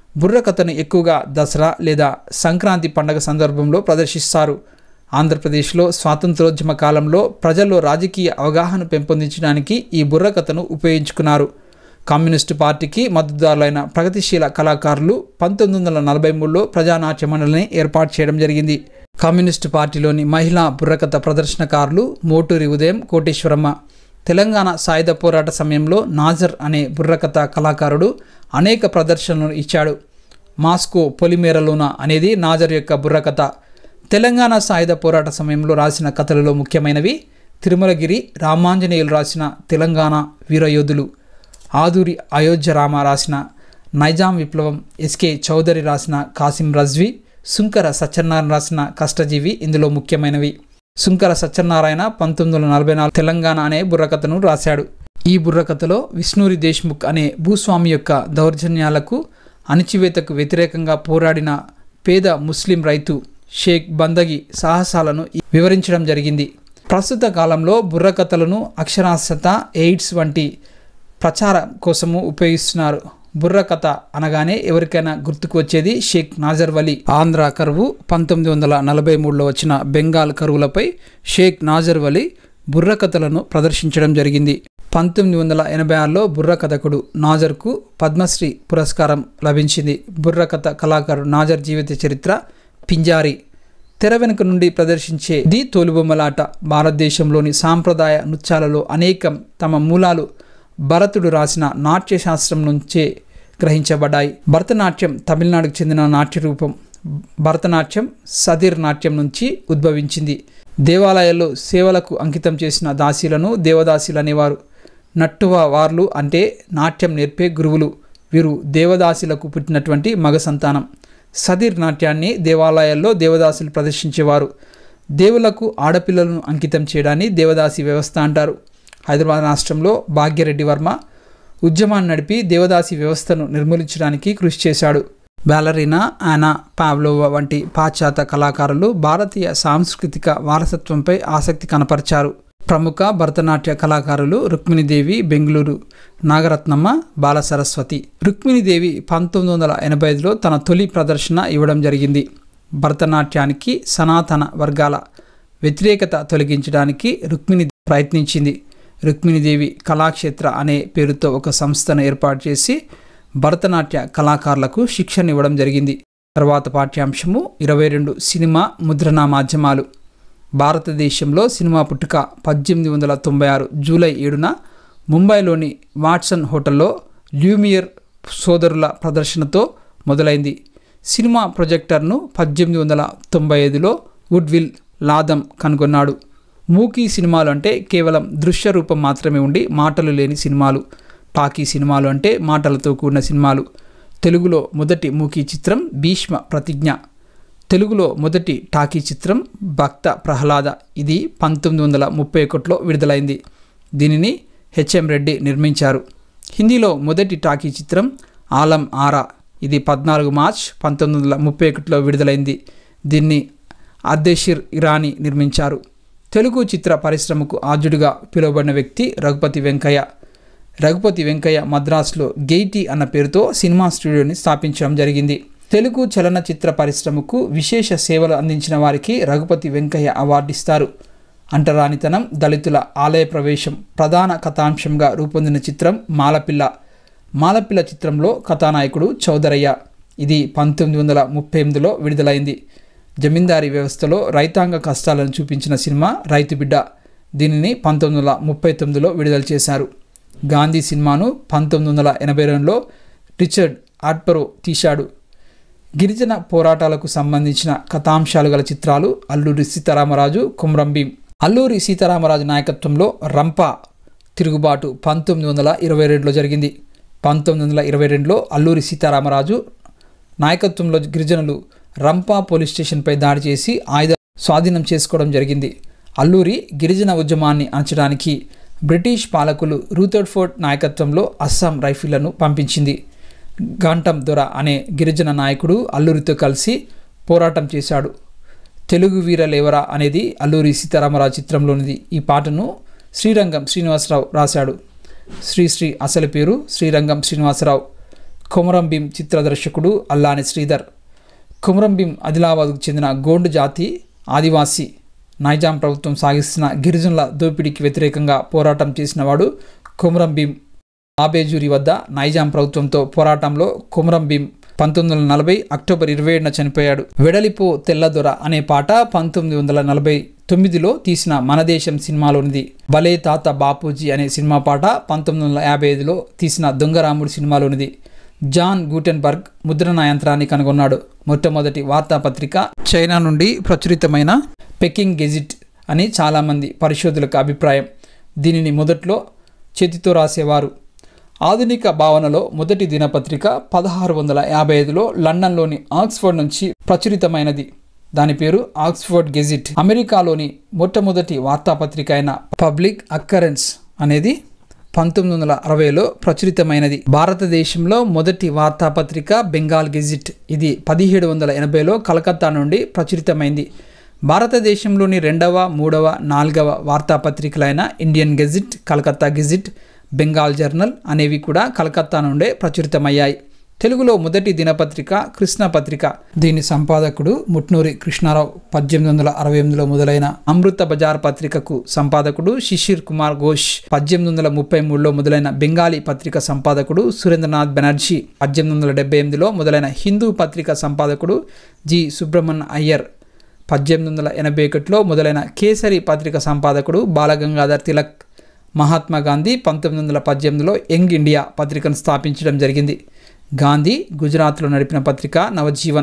బుర్రకథను ఎక్కువగా దసరా లేదా సంక్రాంతి పండగ సందర్భంలో ప్రదర్శిస్తారు ఆంధ్రప్రదేశ్లో స్వాతంత్రోద్యమ కాలంలో ప్రజల్లో రాజకీయ అవగాహన పెంపొందించడానికి ఈ బుర్రకథను ఉపయోగించుకున్నారు కమ్యూనిస్టు పార్టీకి మద్దతుదారులైన ప్రగతిశీల కళాకారులు పంతొమ్మిది వందల నలభై మూడులో ప్రజానాట్య మండలిని ఏర్పాటు చేయడం జరిగింది కమ్యూనిస్టు పార్టీలోని మహిళా బుర్రకథ ప్రదర్శనకారులు మోటూరి ఉదయం కోటేశ్వరమ్మ తెలంగాణ సాయుధ పోరాట సమయంలో నాజర్ అనే బుర్రకథ కళాకారుడు అనేక ప్రదర్శనలు ఇచ్చాడు మాస్కో పొలిమేరలోన అనేది నాజర్ యొక్క బుర్రకథ తెలంగాణ సాయుధ పోరాట సమయంలో రాసిన కథలలో ముఖ్యమైనవి తిరుమలగిరి రామాంజనేయులు రాసిన తెలంగాణ వీరయోధులు ఆదూరి అయోధ్య రామ రాసిన నైజాం విప్లవం ఎస్కే చౌదరి రాసిన కాసిం రజ్వి సుంకర సత్యనారాయణ రాసిన కష్టజీవి ఇందులో ముఖ్యమైనవి సుంకర సత్యనారాయణ పంతొమ్మిది వందల నలభై నాలుగు తెలంగాణ అనే బుర్రకథను రాశాడు ఈ బుర్రకథలో విష్ణూరి దేశ్ముఖ్ అనే భూస్వామి యొక్క దౌర్జన్యాలకు అణిచివేతకు వ్యతిరేకంగా పోరాడిన పేద ముస్లిం రైతు షేక్ బందగి సాహసాలను వివరించడం జరిగింది ప్రస్తుత కాలంలో బుర్రకథలను అక్షరాస్యత ఎయిడ్స్ వంటి ప్రచారం కోసము ఉపయోగిస్తున్నారు బుర్రకథ అనగానే ఎవరికైనా గుర్తుకు వచ్చేది షేక్ నాజర్ వలీ ఆంధ్ర కరువు పంతొమ్మిది వందల నలభై మూడులో వచ్చిన బెంగాల్ కరువులపై షేక్ నాజర్ వలీ బుర్రకథలను ప్రదర్శించడం జరిగింది పంతొమ్మిది వందల ఎనభై ఆరులో బుర్రకథకుడు నాజర్కు పద్మశ్రీ పురస్కారం లభించింది బుర్రకథ కళాకారుడు నాజర్ జీవిత చరిత్ర పింజారి తెర వెనుక నుండి ప్రదర్శించే ది తోలుబొమ్మలాట భారతదేశంలోని సాంప్రదాయ నృత్యాలలో అనేకం తమ మూలాలు భరతుడు రాసిన నాట్యశాస్త్రం నుంచే గ్రహించబడ్డాయి భరతనాట్యం తమిళనాడుకు చెందిన నాట్య రూపం భరతనాట్యం సదిర్ నాట్యం నుంచి ఉద్భవించింది దేవాలయాల్లో సేవలకు అంకితం చేసిన దాసీలను దేవదాసీలు అనేవారు నట్టువ వార్లు అంటే నాట్యం నేర్పే గురువులు వీరు దేవదాసీలకు పుట్టినటువంటి మగ సంతానం సదిర్ నాట్యాన్ని దేవాలయాల్లో దేవదాసులు ప్రదర్శించేవారు దేవులకు ఆడపిల్లలను అంకితం చేయడాన్ని దేవదాసి వ్యవస్థ అంటారు హైదరాబాద్ రాష్ట్రంలో భాగ్యరెడ్డి వర్మ ఉద్యమాన్ని నడిపి దేవదాసి వ్యవస్థను నిర్మూలించడానికి కృషి చేశాడు బ్యాలరీనా ఆనా పావ్లోవా వంటి పాశ్చాత్య కళాకారులు భారతీయ సాంస్కృతిక వారసత్వంపై ఆసక్తి కనపరిచారు ప్రముఖ భరతనాట్య కళాకారులు రుక్మిణీదేవి బెంగళూరు నాగరత్నమ్మ బాలసరస్వతి రుక్మిణీదేవి పంతొమ్మిది వందల ఎనభై ఐదులో తన తొలి ప్రదర్శన ఇవ్వడం జరిగింది భరతనాట్యానికి సనాతన వర్గాల వ్యతిరేకత తొలగించడానికి రుక్మిణి ప్రయత్నించింది రుక్మిణీదేవి కళాక్షేత్ర అనే పేరుతో ఒక సంస్థను ఏర్పాటు చేసి భరతనాట్య కళాకారులకు శిక్షణ ఇవ్వడం జరిగింది తర్వాత పాఠ్యాంశము ఇరవై రెండు సినిమా ముద్రణ మాధ్యమాలు భారతదేశంలో సినిమా పుట్టుక పద్దెనిమిది వందల తొంభై ఆరు జూలై ఏడున ముంబైలోని వాట్సన్ హోటల్లో ల్యూమియర్ సోదరుల ప్రదర్శనతో మొదలైంది సినిమా ప్రొజెక్టర్ను పద్దెనిమిది వందల తొంభై ఐదులో వుడ్విల్ లాదం కనుగొన్నాడు మూకీ సినిమాలు అంటే కేవలం దృశ్య రూపం మాత్రమే ఉండి మాటలు లేని సినిమాలు టాకీ సినిమాలు అంటే మాటలతో కూడిన సినిమాలు తెలుగులో మొదటి మూకీ చిత్రం భీష్మ ప్రతిజ్ఞ తెలుగులో మొదటి టాకీ చిత్రం భక్త ప్రహ్లాద ఇది పంతొమ్మిది వందల ముప్పై ఒకటిలో విడుదలైంది దీనిని హెచ్ఎం రెడ్డి నిర్మించారు హిందీలో మొదటి టాకీ చిత్రం ఆలం ఆరా ఇది పద్నాలుగు మార్చ్ పంతొమ్మిది వందల ముప్పై ఒకటిలో విడుదలైంది దీన్ని అర్దేషిర్ ఇరానీ నిర్మించారు తెలుగు చిత్ర పరిశ్రమకు ఆద్యుడిగా పిలువబడిన వ్యక్తి రఘుపతి వెంకయ్య రఘుపతి వెంకయ్య మద్రాసులో గెయిటీ అన్న పేరుతో సినిమా స్టూడియోని స్థాపించడం జరిగింది తెలుగు చలనచిత్ర పరిశ్రమకు విశేష సేవలు అందించిన వారికి రఘుపతి వెంకయ్య అవార్డు ఇస్తారు అంటరానితనం దళితుల ఆలయ ప్రవేశం ప్రధాన కథాంశంగా రూపొందిన చిత్రం మాలపిల్ల మాలపిల్ల చిత్రంలో కథానాయకుడు చౌదరయ్య ఇది పంతొమ్మిది వందల ముప్పై ఎనిమిదిలో విడుదలైంది జమీందారీ వ్యవస్థలో రైతాంగ కష్టాలను చూపించిన సినిమా రైతు బిడ్డ దీనిని పంతొమ్మిది వందల ముప్పై తొమ్మిదిలో విడుదల చేశారు గాంధీ సినిమాను పంతొమ్మిది వందల ఎనభై రెండులో రిచర్డ్ ఆట్పరో తీశాడు గిరిజన పోరాటాలకు సంబంధించిన కథాంశాలు గల చిత్రాలు అల్లూరి సీతారామరాజు కుమ్రంభీం అల్లూరి సీతారామరాజు నాయకత్వంలో రంప తిరుగుబాటు పంతొమ్మిది వందల ఇరవై రెండులో జరిగింది పంతొమ్మిది వందల ఇరవై రెండులో అల్లూరి సీతారామరాజు నాయకత్వంలో గిరిజనులు రంపా పోలీస్ స్టేషన్పై దాడి చేసి ఆయుధ స్వాధీనం చేసుకోవడం జరిగింది అల్లూరి గిరిజన ఉద్యమాన్ని అణచడానికి బ్రిటిష్ పాలకులు రూథర్ఫోర్డ్ నాయకత్వంలో అస్సాం రైఫిళ్లను పంపించింది గంటం దొర అనే గిరిజన నాయకుడు అల్లూరితో కలిసి పోరాటం చేశాడు తెలుగు వీరలేవరా అనేది అల్లూరి సీతారామరాజు చిత్రంలోనిది ఈ పాటను శ్రీరంగం శ్రీనివాసరావు రాశాడు శ్రీశ్రీ అసలు పేరు శ్రీరంగం శ్రీనివాసరావు కొమరం భీం చిత్ర దర్శకుడు అల్లాని శ్రీధర్ కొమరం భీం ఆదిలాబాద్కు చెందిన గోండు జాతి ఆదివాసీ నైజాం ప్రభుత్వం సాగిస్తున్న గిరిజనుల దోపిడీకి వ్యతిరేకంగా పోరాటం చేసినవాడు కొమరం భీం ఆబేజూరి వద్ద నైజాం ప్రభుత్వంతో పోరాటంలో కొమరం భీం పంతొమ్మిది వందల నలభై అక్టోబర్ ఇరవై ఏడున చనిపోయాడు వెడలిపో తెల్లదొర అనే పాట పంతొమ్మిది వందల నలభై తొమ్మిదిలో తీసిన మన దేశం సినిమాలోనిది భలే తాత బాపూజీ అనే సినిమా పాట పంతొమ్మిది వందల యాభై ఐదులో తీసిన దొంగరాముడు సినిమాలోనిది జాన్ గూటెన్బర్గ్ ముద్రణ యంత్రాన్ని కనుగొన్నాడు మొట్టమొదటి వార్తాపత్రిక చైనా నుండి ప్రచురితమైన పెకింగ్ గెజిట్ అని చాలామంది పరిశోధకులకు అభిప్రాయం దీనిని మొదట్లో చేతితో రాసేవారు ఆధునిక భావనలో మొదటి దినపత్రిక పదహారు వందల యాభై ఐదులో లండన్లోని ఆక్స్ఫర్డ్ నుంచి ప్రచురితమైనది దాని పేరు ఆక్స్ఫర్డ్ గెజిట్ అమెరికాలోని మొట్టమొదటి వార్తాపత్రిక అయిన పబ్లిక్ అక్కరెన్స్ అనేది పంతొమ్మిది వందల అరవైలో ప్రచురితమైనది భారతదేశంలో మొదటి వార్తాపత్రిక బెంగాల్ గెజిట్ ఇది పదిహేడు వందల ఎనభైలో కలకత్తా నుండి ప్రచురితమైంది భారతదేశంలోని రెండవ మూడవ నాలుగవ వార్తాపత్రికలైన Indian gazette Calcutta gazette Bengal journal అనేవి కూడా కలకత్తా నుండే ప్రచురితమయ్యాయి తెలుగులో మొదటి దినపత్రిక కృష్ణ పత్రిక దీని సంపాదకుడు ముట్నూరి కృష్ణారావు పద్దెనిమిది వందల అరవై ఎనిమిదిలో మొదలైన అమృత బజార్ పత్రికకు సంపాదకుడు శిశిర్ కుమార్ ఘోష్ పద్దెనిమిది వందల ముప్పై మూడులో మొదలైన బెంగాలీ పత్రిక సంపాదకుడు సురేంద్రనాథ్ బెనర్జీ పద్దెనిమిది వందల డెబ్బై ఎనిమిదిలో మొదలైన హిందూ పత్రిక సంపాదకుడు జి సుబ్రహ్మణ్య అయ్యర్ పద్దెనిమిది వందల ఎనభై ఒకటిలో మొదలైన కేసరి పత్రిక సంపాదకుడు బాలగంగాధర్ తిలక్ మహాత్మా గాంధీ పంతొమ్మిది వందల పద్దెనిమిదిలో యంగ్ ఇండియా పత్రికను స్థాపించడం జరిగింది గాంధీ గుజరాత్లో నడిపిన పత్రిక నవజీవన్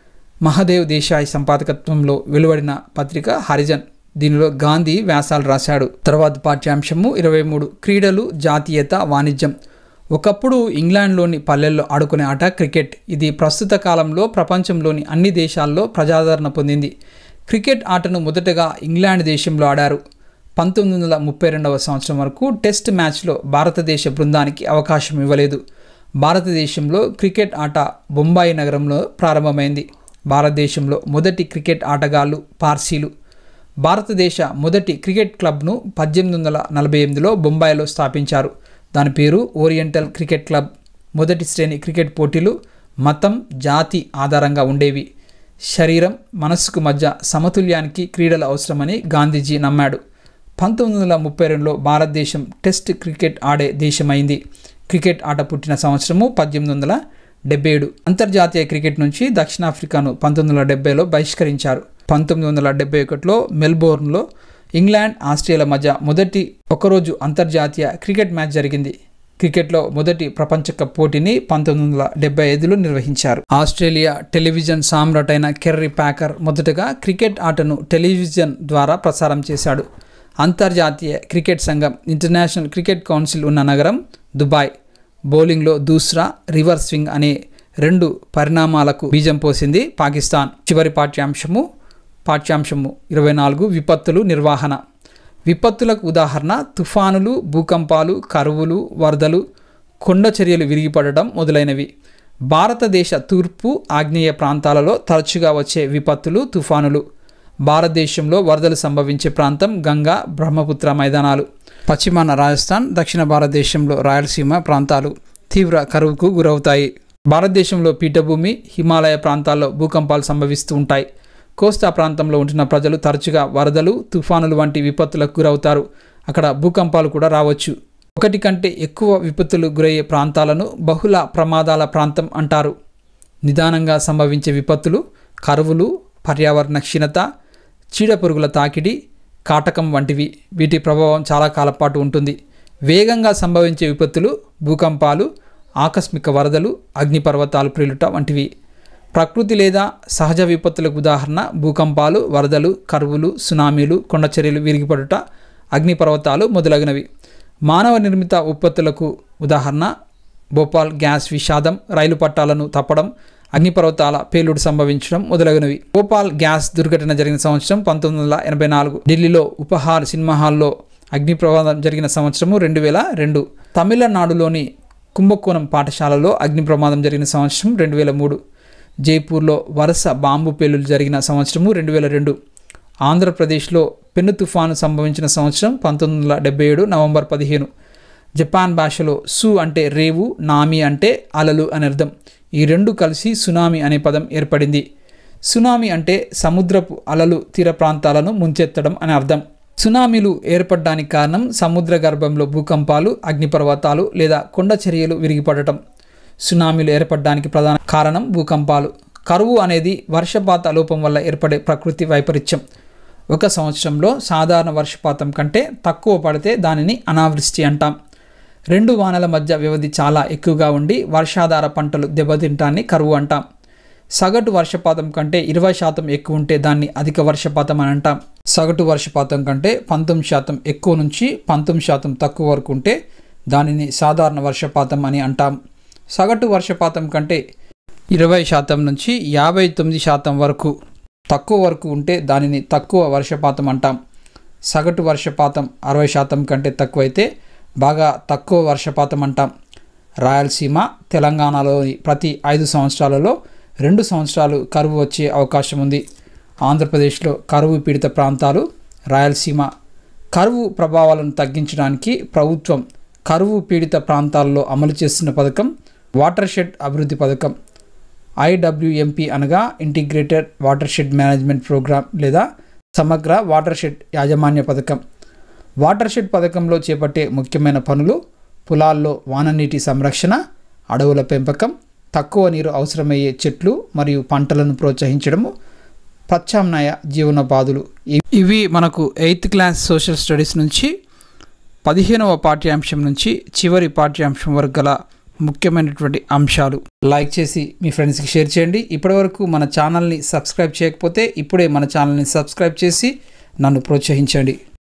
మహదేవ్ దేశాయ్ సంపాదకత్వంలో వెలువడిన పత్రిక హరిజన్ దీనిలో గాంధీ వ్యాసాలు రాశాడు తర్వాత పాఠ్యాంశము ఇరవై మూడు క్రీడలు జాతీయత వాణిజ్యం ఒకప్పుడు ఇంగ్లాండ్లోని పల్లెల్లో ఆడుకునే ఆట క్రికెట్ ఇది ప్రస్తుత కాలంలో ప్రపంచంలోని అన్ని దేశాల్లో ప్రజాదరణ పొందింది క్రికెట్ ఆటను మొదటగా ఇంగ్లాండ్ దేశంలో ఆడారు పంతొమ్మిది వందల ముప్పై రెండవ సంవత్సరం వరకు టెస్ట్ మ్యాచ్లో భారతదేశ బృందానికి అవకాశం ఇవ్వలేదు భారతదేశంలో క్రికెట్ ఆట బొంబాయి నగరంలో ప్రారంభమైంది భారతదేశంలో మొదటి క్రికెట్ ఆటగాళ్ళు పార్సీలు భారతదేశ మొదటి క్రికెట్ క్లబ్ను పద్దెనిమిది వందల నలభై ఎనిమిదిలో బొంబాయిలో స్థాపించారు దాని పేరు ఓరియంటల్ క్రికెట్ క్లబ్ మొదటి శ్రేణి క్రికెట్ పోటీలు మతం జాతి ఆధారంగా ఉండేవి శరీరం మనస్సుకు మధ్య సమతుల్యానికి క్రీడలు అవసరమని గాంధీజీ నమ్మాడు పంతొమ్మిది వందల ముప్పై రెండులో భారతదేశం టెస్ట్ క్రికెట్ ఆడే దేశమైంది క్రికెట్ ఆట పుట్టిన సంవత్సరము పద్దెనిమిది వందల డెబ్బై ఏడు అంతర్జాతీయ క్రికెట్ నుంచి దక్షిణాఫ్రికాను పంతొమ్మిది వందల డెబ్బైలో బహిష్కరించారు పంతొమ్మిది వందల డెబ్బై ఒకటిలో మెల్బోర్న్లో ఇంగ్లాండ్ ఆస్ట్రేలియా మధ్య మొదటి ఒకరోజు అంతర్జాతీయ క్రికెట్ మ్యాచ్ జరిగింది క్రికెట్లో మొదటి ప్రపంచ కప్ పోటీని పంతొమ్మిది వందల డెబ్బై ఐదులో నిర్వహించారు ఆస్ట్రేలియా టెలివిజన్ సామ్రాట్ అయిన కెర్రీ ప్యాకర్ మొదటగా క్రికెట్ ఆటను టెలివిజన్ ద్వారా ప్రసారం చేశాడు అంతర్జాతీయ క్రికెట్ సంఘం ఇంటర్నేషనల్ క్రికెట్ కౌన్సిల్ ఉన్న నగరం దుబాయ్ బౌలింగ్లో దూస్రా రివర్స్ స్వింగ్ అనే రెండు పరిణామాలకు బీజం పోసింది పాకిస్తాన్ చివరి పాఠ్యాంశము పాఠ్యాంశము ఇరవై నాలుగు విపత్తులు నిర్వహణ విపత్తులకు ఉదాహరణ తుఫానులు భూకంపాలు కరువులు వరదలు కొండ చర్యలు విరిగిపడడం మొదలైనవి భారతదేశ తూర్పు ఆగ్నేయ ప్రాంతాలలో తరచుగా వచ్చే విపత్తులు తుఫానులు భారతదేశంలో వరదలు సంభవించే ప్రాంతం గంగా బ్రహ్మపుత్ర మైదానాలు పశ్చిమాన రాజస్థాన్ దక్షిణ భారతదేశంలో రాయలసీమ ప్రాంతాలు తీవ్ర కరువుకు గురవుతాయి భారతదేశంలో పీఠభూమి హిమాలయ ప్రాంతాల్లో భూకంపాలు సంభవిస్తూ ఉంటాయి కోస్తా ప్రాంతంలో ఉంటున్న ప్రజలు తరచుగా వరదలు తుఫానులు వంటి విపత్తులకు గురవుతారు అక్కడ భూకంపాలు కూడా రావచ్చు ఒకటి కంటే ఎక్కువ విపత్తులు గురయ్యే ప్రాంతాలను బహుళ ప్రమాదాల ప్రాంతం అంటారు నిదానంగా సంభవించే విపత్తులు కరువులు పర్యావరణ క్షీణత చీడపురుగుల తాకిడి కాటకం వంటివి వీటి ప్రభావం చాలా కాలం పాటు ఉంటుంది వేగంగా సంభవించే విపత్తులు భూకంపాలు ఆకస్మిక వరదలు అగ్నిపర్వతాలు ప్రిలుట వంటివి ప్రకృతి లేదా సహజ విపత్తులకు ఉదాహరణ భూకంపాలు వరదలు కరువులు సునామీలు కొండచర్యలు విరిగిపడుట అగ్నిపర్వతాలు మొదలగునవి మానవ నిర్మిత విపత్తులకు ఉదాహరణ భోపాల్ గ్యాస్ విషాదం రైలు పట్టాలను తప్పడం అగ్నిపర్వతాల పేలుడు సంభవించడం మొదలగునవి భోపాల్ గ్యాస్ దుర్ఘటన జరిగిన సంవత్సరం పంతొమ్మిది వందల ఎనభై నాలుగు ఢిల్లీలో ఉపహార్ సినిమా హాల్లో అగ్ని ప్రమాదం జరిగిన సంవత్సరము రెండు వేల రెండు తమిళనాడులోని కుంభకోణం పాఠశాలలో అగ్ని ప్రమాదం జరిగిన సంవత్సరం రెండు వేల మూడు జైపూర్లో వరుస బాంబు పేలులు జరిగిన సంవత్సరము రెండు వేల రెండు ఆంధ్రప్రదేశ్లో పెను తుఫాను సంభవించిన సంవత్సరం పంతొమ్మిది వందల డెబ్బై ఏడు నవంబర్ పదిహేను జపాన్ భాషలో సు అంటే రేవు నామి అంటే అలలు అని అర్థం ఈ రెండు కలిసి సునామీ అనే పదం ఏర్పడింది సునామీ అంటే సముద్రపు అలలు తీర ప్రాంతాలను ముంచెత్తడం అని అర్థం సునామీలు ఏర్పడడానికి కారణం సముద్ర గర్భంలో భూకంపాలు అగ్నిపర్వతాలు లేదా కొండ చర్యలు విరిగిపడటం సునామీలు ఏర్పడడానికి ప్రధాన కారణం భూకంపాలు కరువు అనేది వర్షపాత లోపం వల్ల ఏర్పడే ప్రకృతి వైపరీత్యం ఒక సంవత్సరంలో సాధారణ వర్షపాతం కంటే తక్కువ పడితే దానిని అనావృష్టి అంటాం రెండు వానల మధ్య వ్యవధి చాలా ఎక్కువగా ఉండి వర్షాధార పంటలు దెబ్బతింటాన్ని కరువు అంటాం సగటు వర్షపాతం కంటే ఇరవై శాతం ఎక్కువ ఉంటే దాన్ని అధిక వర్షపాతం అని అంటాం సగటు వర్షపాతం కంటే పంతొమ్మిది శాతం ఎక్కువ నుంచి పంతొమ్మిది శాతం తక్కువ వరకు ఉంటే దానిని సాధారణ వర్షపాతం అని అంటాం సగటు వర్షపాతం కంటే ఇరవై శాతం నుంచి యాభై తొమ్మిది శాతం వరకు తక్కువ వరకు ఉంటే దానిని తక్కువ వర్షపాతం అంటాం సగటు వర్షపాతం అరవై శాతం కంటే తక్కువైతే బాగా తక్కువ వర్షపాతం అంటాం రాయలసీమ తెలంగాణలోని ప్రతి ఐదు సంవత్సరాలలో రెండు సంవత్సరాలు కరువు వచ్చే అవకాశం ఉంది ఆంధ్రప్రదేశ్లో కరువు పీడిత ప్రాంతాలు రాయలసీమ కరువు ప్రభావాలను తగ్గించడానికి ప్రభుత్వం కరువు పీడిత ప్రాంతాల్లో అమలు చేస్తున్న పథకం వాటర్ షెడ్ అభివృద్ధి పథకం ఐడబ్ల్యూఎంపీ అనగా integrated watershed management programme లేదా సమగ్ర వాటర్ షెడ్ యాజమాన్య పథకం వాటర్ షెడ్ పథకంలో చేపట్టే ముఖ్యమైన పనులు పొలాల్లో వాననీటి సంరక్షణ అడవుల పెంపకం తక్కువ నీరు అవసరమయ్యే చెట్లు మరియు పంటలను ప్రోత్సహించడము ప్రత్యామ్నాయ జీవనోపాధులు ఇ- ఇవి మనకు ఎయిత్ క్లాస్ సోషల్ స్టడీస్ నుంచి పదిహేనవ పాఠ్యాంశం నుంచి చివరి పాఠ్యాంశం వరకు గల ముఖ్యమైనటువంటి అంశాలు లైక్ చేసి మీ ఫ్రెండ్స్కి షేర్ చేయండి ఇప్పటివరకు మన ఛానల్ని సబ్స్క్రైబ్ చేయకపోతే ఇప్పుడే మన ఛానల్ని సబ్స్క్రైబ్ చేసి నన్ను ప్రోత్సహించండి